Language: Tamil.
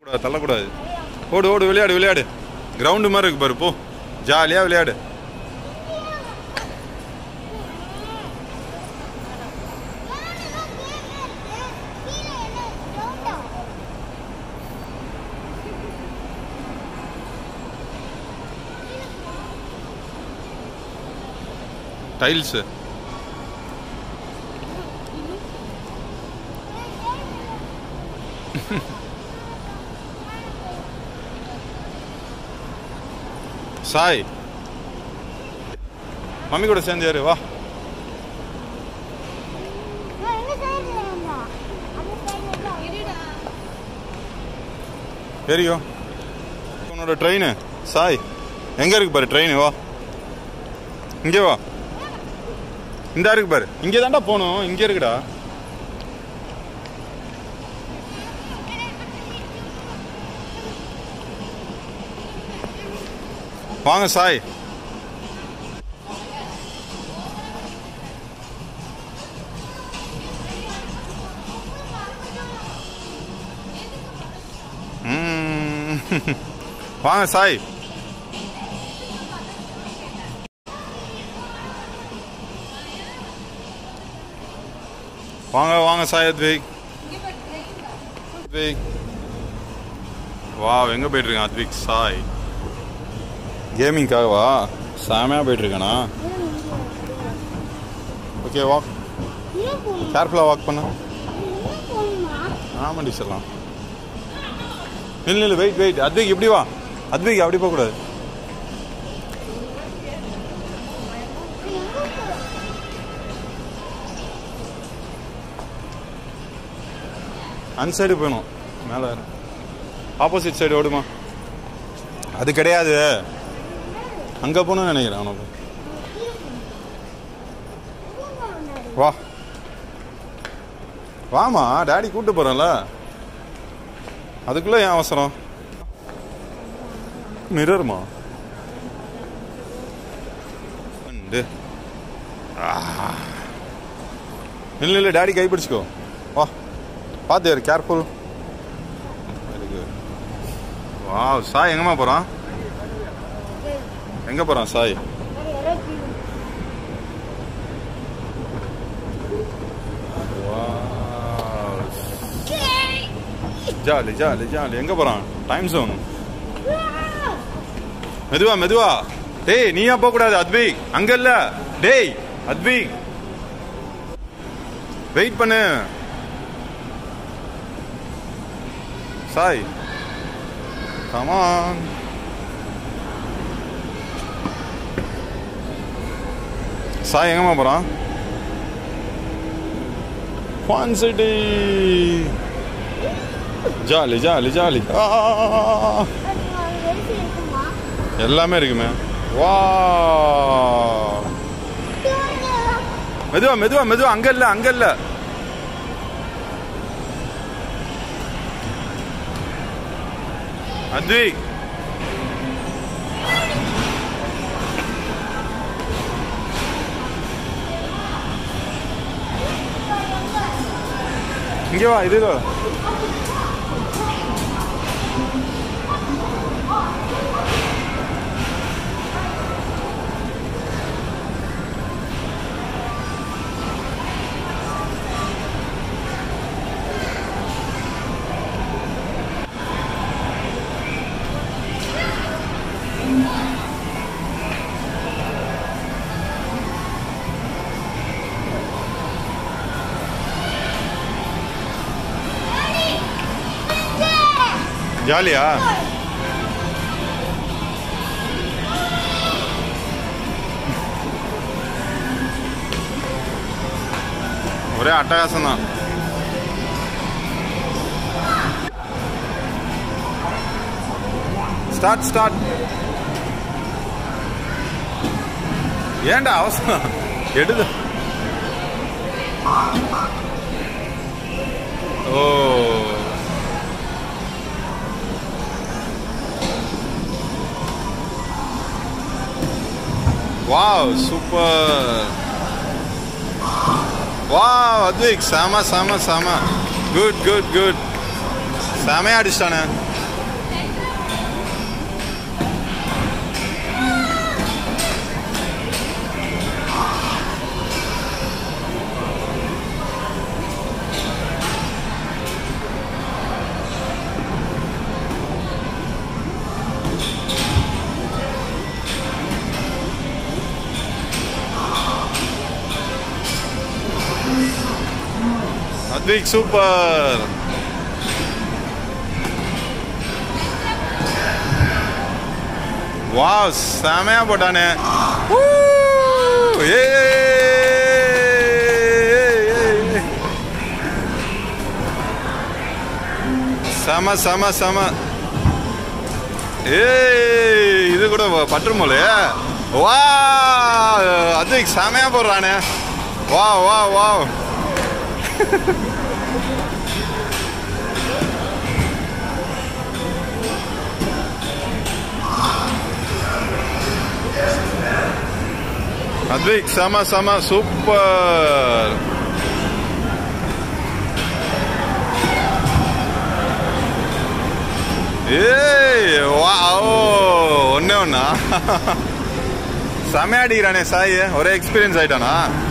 கூடாது, தள்ளக்கூடாது ஓடு ஓடு விளையாடு விளையாடு கிரவுண்டு மாதிரி இருக்கு பாரு போ ஜாலியாக விளையாடு டைல்ஸு சாய் மம்மி கூட சேர்ந்து ஏறு வா ஏறியோ உன்னோட ட்ரெயின் சாய் எங்க இருக்கு பாரு ட்ரெயின் வா இங்கே வா இந்த இருக்கு பாரு இங்கே தான்டா போகணும் இங்கே இருக்குடா வாங்க சாய் ம். வாங்க சாய் வாங்க வாங்க சாய் அத்விக் அத்விக் வா எங்க போயிட்டு இருக்கான் அத்விக் சாய் கேமிங்காகவா செமையாக போயிட்டு இருக்கானா ஓகே வாக் கேர்ஃபுல்லாக வாக் பண்ண ஆமாம் டீச்சர்லாம் இல்லை இல்லை வெயிட் வெயிட் அத்விக் இப்படி வா அத்விக் அப்படி போகக்கூடாது அன் சைடு போயணும் மேலே ஆப்போசிட் சைடு ஓடுமா அது கிடையாது அங்கே போகணும்னு நினைக்கிறேன் அவனுக்கு வா வாமா டாடி கூட்டு போகிறேன்ல அதுக்குள்ளே ஏன் அவசரம் மிரர்மா உண்டு. ஆ. இல்லை இல்லை டாடி கை பிடிச்சிக்கோ வா பார்த்து யார் கேர்ஃபுல் வெரி குட் வா சாய் எங்கம்மா போகிறான் எங்கே போகிறான் சாய் ஜாலி ஜாலி ஜாலி எங்கே போகிறான் டைம் ஜோன் மெதுவா மெதுவா டேய் நீயா போக கூடாது அத்விக் அங்க இல்ல டேய் அத்விக் வெயிட் பண்ணு சாய் கமான் சாய் எங்கம்மா போறான் Fun City jolly jolly jolly ஆ எல்லாமே இருக்குமே வா மெதுவா மெதுவா மெதுவா அங்க இல்ல அங்க இல்ல அத்விக் இங்க வா இது வா ஜாலியா ஒரே அட்டகாசம் தான் ஸ்டார்ட் ஸ்டார்ட் ஏன்டா அவசரம் எடுது oh wow super wow Advik செம செம செம குட் குட் குட் செமையா அடிச்சிட்டானே அத்விக் சூப்பர் வா செமையா போட்டானே Woo! ஏய், ஏய், ஏய், ஏய். செம செம செம ஏய் இது கூட பற்றுமோலே வா அத்விக் செமையா போடுறானே வா வா வா அத்விக் செம செம சூப்பர் ஏய் வா ஓ ஒன்னே ஒண்ணா செமையா அடிக்கிறானே சாய் ஒரே எக்ஸ்பீரியன்ஸ் ஆயிட்டானா